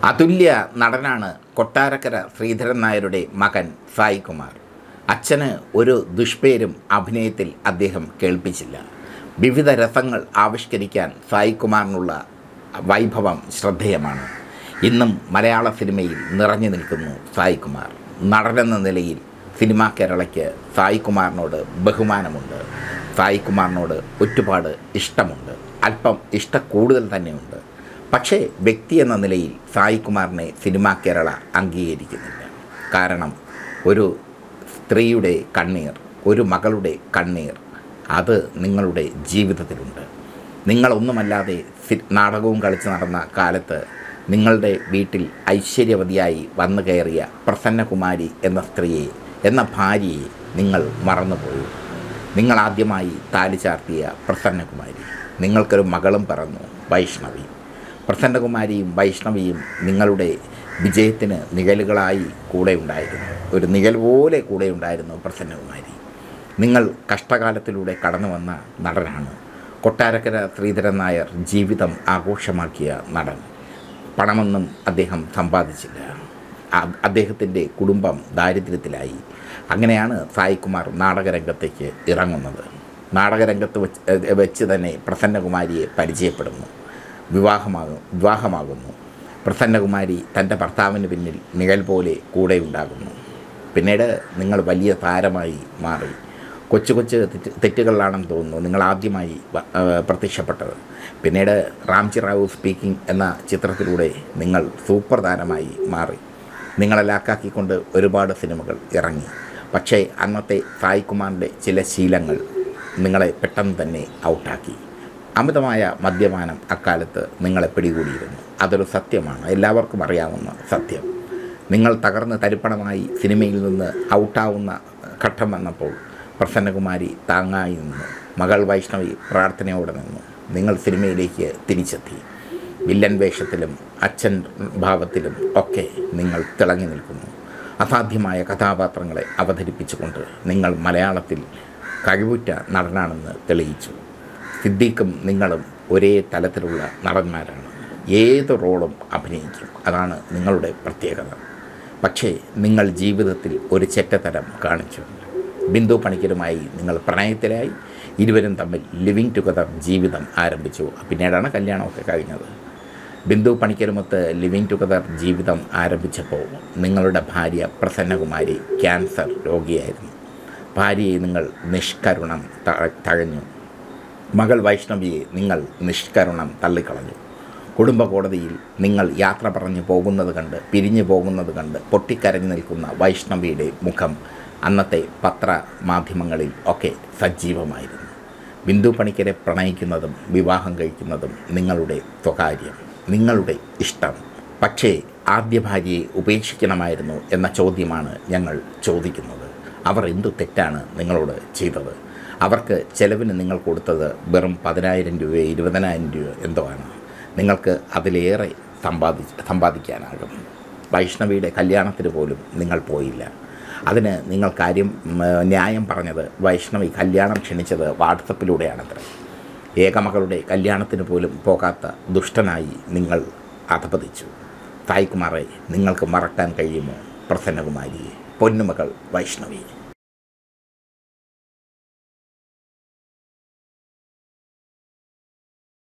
അതുല്യ നടനാണ് കൊട്ടാരക്കര ശ്രീധരൻ നായരുടെ മകൻ സായി കുമാർ അച്ഛന് ഒരു ദുഷ്പേരും അഭിനയത്തിൽ അദ്ദേഹം കേൾപ്പിച്ചില്ല വിവിധ രസങ്ങൾ ആവിഷ്കരിക്കാൻ സായി കുമാറിനുള്ള വൈഭവം ശ്രദ്ധേയമാണ് ഇന്നും മലയാള സിനിമയിൽ നിറഞ്ഞു നിൽക്കുന്നു സായി കുമാർ നടനെന്ന നിലയിൽ സിനിമാ കേരളയ്ക്ക് സായി കുമാറിനോട് ബഹുമാനമുണ്ട് സായി കുമാറിനോട് ഒരുപാട് ഇഷ്ടമുണ്ട് അല്പം ഇഷ്ട കൂടുതൽ തന്നെയുണ്ട് പക്ഷേ വ്യക്തി എന്ന നിലയിൽ സായി കുമാറിനെ സിനിമാ കേരള അംഗീകരിക്കുന്നില്ല കാരണം ഒരു സ്ത്രീയുടെ കണ്ണീർ ഒരു മകളുടെ കണ്ണീർ അത് നിങ്ങളുടെ ജീവിതത്തിലുണ്ട് നിങ്ങളൊന്നുമല്ലാതെ സി- നാടകവും കളിച്ച് നടന്ന കാലത്ത് നിങ്ങളുടെ വീട്ടിൽ ഐശ്വര്യവതിയായി വന്നു കയറിയ പ്രസന്നകുമാരി എന്ന സ്ത്രീയെ എന്ന ഭാര്യയെ നിങ്ങൾ മറന്നുപോയി നിങ്ങൾ ആദ്യമായി താലി ചാർത്തിയ പ്രസന്നകുമാരി നിങ്ങൾക്കൊരു മകളും പിറന്നു വൈഷ്ണവി പ്രസന്നകുമാരിയും വൈഷ്ണവിയും നിങ്ങളുടെ വിജയത്തിന് നിഴലുകളായി കൂടെ ഉണ്ടായിരുന്നു ഒരു നിഴൽ പോലെ കൂടെ ഉണ്ടായിരുന്നു പ്രസന്നകുമാരി നിങ്ങൾ കഷ്ടകാലത്തിലൂടെ കടന്നു വന്ന നടനാണ് കൊട്ടാരക്കര ശ്രീധരൻ നായർ ജീവിതം ആഘോഷമാക്കിയ നടൻ പണമൊന്നും അദ്ദേഹം സമ്പാദിച്ചില്ല അ- അദ്ദേഹത്തിൻ്റെ കുടുംബം ദാരിദ്ര്യത്തിലായി അങ്ങനെയാണ് സായികുമാർ നാടകരംഗത്തേക്ക് ഇറങ്ങുന്നത് നാടകരംഗത്ത് വെച്ച് ഏ, വെച്ച് തന്നെ പ്രസന്നകുമാരിയെ പരിചയപ്പെടുന്നു വിവാഹമാകും വിവാഹമാകുന്നു പ്രസന്നകുമാരി തൻ്റെ ഭർത്താവിന് പിന്നിൽ നിഴൽ പോലെ കൂടെ ഉണ്ടാകുന്നു പിന്നീട് നിങ്ങൾ വലിയ താരമായി മാറി കൊച്ചു കൊച്ചു തെറ്റ് തെറ്റുകളിലാണെന്ന് തോന്നുന്നു നിങ്ങൾ ആദ്യമായി വ- ആ, പ്രത്യക്ഷപ്പെട്ടത് പിന്നീട് റാംജി റാവു സ്പീക്കിംഗ് എന്ന ചിത്രത്തിലൂടെ നിങ്ങൾ സൂപ്പർ താരമായി മാറി നിങ്ങളെ ലാക്കാക്കിക്കൊണ്ട് ഒരുപാട് സിനിമകൾ ഇറങ്ങി പക്ഷേ അന്നത്തെ സായി കുമാറിൻ്റെ ചില ശീലങ്ങൾ നിങ്ങളെ പെട്ടെന്ന് തന്നെ ഔട്ടാക്കി അമിതമായ മദ്യപാനം അക്കാലത്ത് നിങ്ങളെ പിടികൂടിയിരുന്നു അതൊരു സത്യമാണ് എല്ലാവർക്കും അറിയാവുന്ന സത്യം നിങ്ങൾ തകർന്ന് തരിപ്പണമായി സിനിമയിൽ നിന്ന് ഔട്ടാവുന്ന ഘട്ടം വന്നപ്പോൾ പ്രസന്നകുമാരി താങ്ങായി നിന്നു മകൾ വൈഷ്ണവി പ്രാർത്ഥനയോടെ നിന്നു നിങ്ങൾ സിനിമയിലേക്ക് തിരിച്ചെത്തി വില്ലൻ വേഷത്തിലും അച്ഛൻ ഭാവത്തിലും ഒക്കെ നിങ്ങൾ തിളങ്ങി നിൽക്കുന്നു അസാധ്യമായ കഥാപാത്രങ്ങളെ അവതരിപ്പിച്ചുകൊണ്ട് നിങ്ങൾ മലയാളത്തിൽ കഴിവുറ്റ നടനാണെന്ന് തെളിയിച്ചു സിദ്ദീഖും നിങ്ങളും ഒരേ തലത്തിലുള്ള നടന്മാരാണ് ഏത് റോളും അഭിനയിക്കും അതാണ് നിങ്ങളുടെ പ്രത്യേകത പക്ഷേ നിങ്ങൾ ജീവിതത്തിൽ ഒരു ചെറ്റത്തരം കാണിച്ചു ബിന്ദു പണിക്കരുമായി നിങ്ങൾ പ്രണയത്തിലായി ഇരുവരും തമ്മിൽ ലിവിങ് ടുഗദർ ജീവിതം ആരംഭിച്ചു പിന്നീടാണ് കല്യാണമൊക്കെ കഴിഞ്ഞത് ബിന്ദു പണിക്കരുമൊത്ത് ലിവിങ് ടുഗദർ ജീവിതം ആരംഭിച്ചപ്പോൾ നിങ്ങളുടെ ഭാര്യ പ്രസന്നകുമാരി ക്യാൻസർ രോഗിയായിരുന്നു ഭാര്യയെ നിങ്ങൾ നിഷ്കരുണം ത- തഴഞ്ഞു മകൾ വൈഷ്ണവിയെ നിങ്ങൾ നിഷ്കരുണം തള്ളിക്കളഞ്ഞു കുടുംബ കോടതിയിൽ നിങ്ങൾ യാത്ര പറഞ്ഞു പോകുന്നത് കണ്ട് പിരിഞ്ഞു പോകുന്നത് കണ്ട് പൊട്ടിക്കരഞ്ഞു നിൽക്കുന്ന വൈഷ്ണവിയുടെ മുഖം അന്നത്തെ പത്ര മാധ്യമങ്ങളിൽ ഒക്കെ സജീവമായിരുന്നു ബിന്ദു പണിക്കരെ പ്രണയിക്കുന്നതും വിവാഹം കഴിക്കുന്നതും നിങ്ങളുടെ സ്വകാര്യം നിങ്ങളുടെ ഇഷ്ടം പക്ഷേ ആദ്യ ഭാര്യയെ ഉപേക്ഷിക്കണമായിരുന്നു എന്ന ചോദ്യമാണ് ഞങ്ങൾ ചോദിക്കുന്നത് അവർ എന്തു തെറ്റാണ് നിങ്ങളോട് ചെയ്തത് അവർക്ക് ചെലവിന് നിങ്ങൾ കൊടുത്തത് വെറും പതിനായിരം രൂപയോ ഇരുപതിനായിരം രൂപയോ എന്തോ ആണ് നിങ്ങൾക്ക് അതിലേറെ സമ്പാദി സമ്പാദിക്കാനാകും വൈഷ്ണവിയുടെ കല്യാണത്തിന് പോലും നിങ്ങൾ പോയില്ല അതിന് നിങ്ങൾ കാര്യം ഉം, ന്യായം പറഞ്ഞത് വൈഷ്ണവി കല്യാണം ക്ഷണിച്ചത് വാട്സപ്പിലൂടെയാണത്രേ ഏകമകളുടെ കല്യാണത്തിന് പോലും പോകാത്ത ദുഷ്ടനായി നിങ്ങൾ അധപതിച്ചു സായികുമാറെ നിങ്ങൾക്ക് മറക്കാൻ കഴിയുമോ പ്രസന്നകുമാരിയെ പൊന്നുമകൾ വൈഷ്ണവി